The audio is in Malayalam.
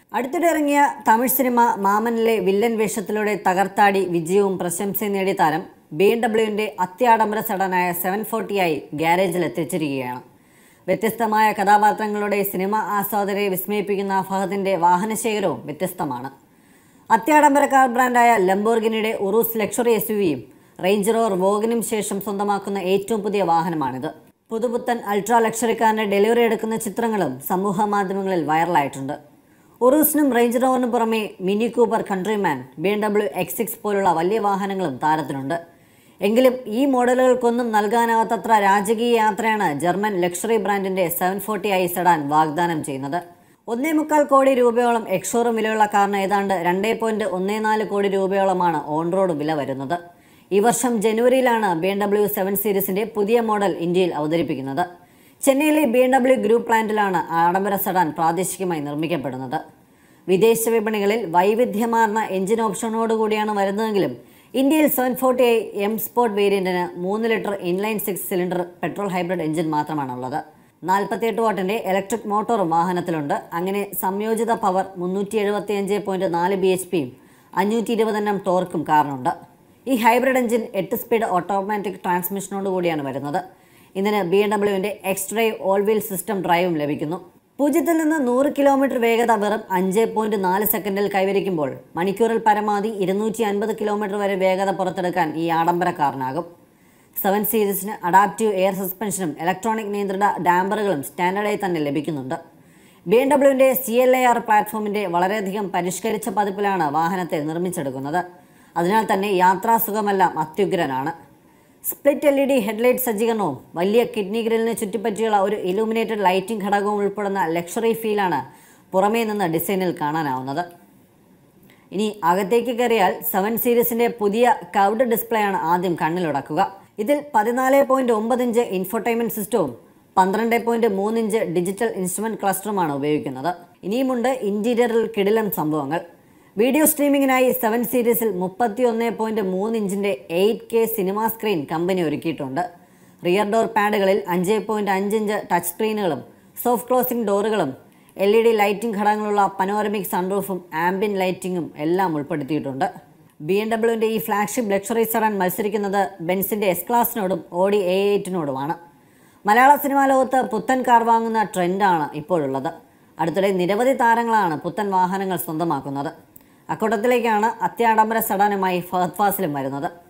അടുത്തിടെ ഇറങ്ങിയ തമിഴ് സിനിമ മാമനിലെ വില്ലൻ വേഷത്തിലൂടെ തകർത്താടി വിജയവും പ്രശംസയും നേടിയ താരം ബി എം ഡബ്ല്യുവിൻ്റെ അത്യാഡംബര സഡനായ സെവൻ ഫോർട്ടിയായി ഗ്യാരേജിൽ എത്തിച്ചിരിക്കുകയാണ് വ്യത്യസ്തമായ കഥാപാത്രങ്ങളുടെ സിനിമ ആസ്വാദകരെ വിസ്മയിപ്പിക്കുന്ന ഫഹദിൻ്റെ വാഹനശേഖരവും വ്യത്യസ്തമാണ് അത്യാഡംബര കാർ ബ്രാൻഡായ ലംബോർഗിനിയുടെ ഉറൂസ് ലക്ഷറി എസ് യു വിയും റേഞ്ച് റോവർ വോഗിനും ശേഷം സ്വന്തമാക്കുന്ന ഏറ്റവും പുതിയ വാഹനമാണിത് പുതുപുത്തൻ അൾട്രാ ലക്ഷറി കാറിന്റെ ഡെലിവറി എടുക്കുന്ന ചിത്രങ്ങളും സമൂഹ മാധ്യമങ്ങളിൽ വൈറലായിട്ടുണ്ട് ഉറൂസിനും റേഞ്ച് റോവറിനും പുറമെ Mini Cooper Countryman B M W X six പോലുള്ള വലിയ വാഹനങ്ങളും താരത്തിനുണ്ട് എങ്കിലും ഈ മോഡലുകൾക്കൊന്നും നൽകാനാവാത്തത്ര രാജകീയ യാത്രയാണ് ജർമ്മൻ ലക്ഷറി ബ്രാൻഡിന്റെ സെവൻ ഫോർട്ടി ഐ സെഡാൻ വാഗ്ദാനം ചെയ്യുന്നത് ഒന്നേ മുക്കാൽ കോടി രൂപയോളം എക്സോറും വിലയുള്ള കാറിന് ഏതാണ്ട് രണ്ടേ പോയിന്റ് ഒന്നേ നാല് കോടി രൂപയോളമാണ് ഓൺ റോഡ് വില വരുന്നത് ഈ വർഷം ജനുവരിയിലാണ് ബി എം ഡബ്ല്യു സെവൻ സീരീസിന്റെ പുതിയ മോഡൽ ഇന്ത്യയിൽ അവതരിപ്പിക്കുന്നത് ചെന്നൈയിലെ ബി എം ഡബ്ല്യു ഗ്രൂപ്പ് പ്ലാന്റിലാണ് ആഡംബര സെഡാൻ പ്രാദേശികമായി നിർമ്മിക്കപ്പെടുന്നത് വിദേശ വിപണികളിൽ വൈവിധ്യമാർന്ന എഞ്ചിൻ ഓപ്ഷനോടുകൂടിയാണ് വരുന്നതെങ്കിലും ഇന്ത്യയിൽ seven forty i M sport വേരിയന്റിന് മൂന്ന് litre inline six cylinder petrol hybrid engine മാത്രമാണുള്ളത് നാൽപ്പത്തിയെട്ട് വാട്ടിന്റെ ഇലക്ട്രിക് മോട്ടോറും വാഹനത്തിലുണ്ട് അങ്ങനെ സംയോജിത പവർ മുന്നൂറ്റി എഴുപത്തി അഞ്ച് പോയിന്റ് നാല് ബി എച്ച് പിയും അഞ്ഞൂറ്റി ഇരുപത് എണ്ണം ടോർക്കും കാറിനുണ്ട് ഈ ഹൈബ്രിഡ് എഞ്ചിൻ എട്ട് സ്പീഡ് ഓട്ടോമാറ്റിക് ട്രാൻസ്മിഷനോട് കൂടിയാണ് വരുന്നത് ഇതിന് ബി എം ഡബ്ല്യുവിൻ്റെ X drive all wheel system ഡ്രൈവും ലഭിക്കുന്നു പൂജ്യത്തിൽ നിന്ന് നൂറ് കിലോമീറ്റർ വേഗത വെറും അഞ്ച് പോയിന്റ് നാല് സെക്കൻഡിൽ കൈവരിക്കുമ്പോൾ മണിക്കൂറിൽ പരമാവധി ഇരുന്നൂറ്റി അൻപത് കിലോമീറ്റർ വരെ വേഗത പുറത്തെടുക്കാൻ ഈ ആഡംബര കാറിനാകും സെവൻ സീരീസിന് അഡാപ്റ്റീവ് എയർ സസ്പെൻഷനും ഇലക്ട്രോണിക് നിയന്ത്രിത ഡാമ്പറുകളും സ്റ്റാൻഡേർഡായി തന്നെ ലഭിക്കുന്നുണ്ട് ബി എം ഡബ്ല്യുവിൻ്റെ സി എൽ എ ആർ പ്ലാറ്റ്ഫോമിൻ്റെ വളരെയധികം പരിഷ്കരിച്ച പതിപ്പിലാണ് വാഹനത്തെ നിർമ്മിച്ചെടുക്കുന്നത് അതിനാൽ തന്നെ യാത്രാസുഖമെല്ലാം അത്യുഗ്രനാണ് split L E D headlight സജ്ജീകരണവും വലിയ കിഡ്നി ഗ്രില്ലിന് ചുറ്റിപ്പറ്റിയുള്ള ഒരു ഇലൂമിനേറ്റഡ് ലൈറ്റിംഗ് ഘടകവും ഉൾപ്പെടുന്ന ലക്ഷറി ഫീലാണ് പുറമേ നിന്ന് ഡിസൈനിൽ കാണാനാവുന്നത് ഇനി അകത്തേക്ക് കയറിയാൽ സെവൻ സീരീസിന്റെ പുതിയ കൗഡ് ഡിസ്പ്ലേ ആണ് ആദ്യം കണ്ണിലുടക്കുക ഇതിൽ പതിനാല് പോയിന്റ് ഒമ്പത് ഇഞ്ച് ഇൻഫോർടൈൻമെന്റ് സിസ്റ്റവും പന്ത്രണ്ട് പോയിന്റ് മൂന്ന് ഇഞ്ച് ഡിജിറ്റൽ ഇൻസ്ട്രുമെന്റ് ക്ലസ്റ്ററുമാണ് ഉപയോഗിക്കുന്നത് ഇനിയുമുണ്ട് ഇന്റീരിയറിൽ കിടിലൻ സംഭവങ്ങൾ വീഡിയോ സ്ട്രീമിങ്ങിനായി സെവൻ സീരീസിൽ മുപ്പത്തി ഒന്ന് പോയിന്റ് മൂന്ന് ഇഞ്ചിന്റെ eight K cinema screen company ഒരുക്കിയിട്ടുണ്ട് റിയർ ഡോർ പാഡുകളിൽ അഞ്ച് പോയിന്റ് അഞ്ച് ഇഞ്ച് ടച്ച് സ്ക്രീനുകളും സോഫ്റ്റ് ക്ലോസിംഗ് ഡോറുകളും എൽ ഇ ഡി ലൈറ്റിംഗ് ഘടകങ്ങളുള്ള പനോരമിക് സൺറൂഫും ആംബിയൻ ലൈറ്റിംഗും എല്ലാം ഉൾപ്പെടുത്തിയിട്ടുണ്ട് ബി എം ഡബ്ല്യുവിൻ്റെ ഈ ഫ്ലാഗ്ഷിപ്പ് ലക്ഷറി സെഡാൻ മത്സരിക്കുന്നത് ബെൻസിൻ്റെ എസ് ക്ലാസിനോടും ഓഡി എ എയ്റ്റിനോടുമാണ് മലയാള സിനിമാ ലോകത്ത് പുത്തൻ കാർ വാങ്ങുന്ന ട്രെൻഡാണ് ഇപ്പോഴുള്ളത് അടുത്തിടെ നിരവധി താരങ്ങളാണ് പുത്തൻ വാഹനങ്ങൾ സ്വന്തമാക്കുന്നത് അക്കൂട്ടത്തിലേക്കാണ് അത്യാഡംബര സെഡാനുമായി ഫഹദ് ഫാസിലും വരുന്നത്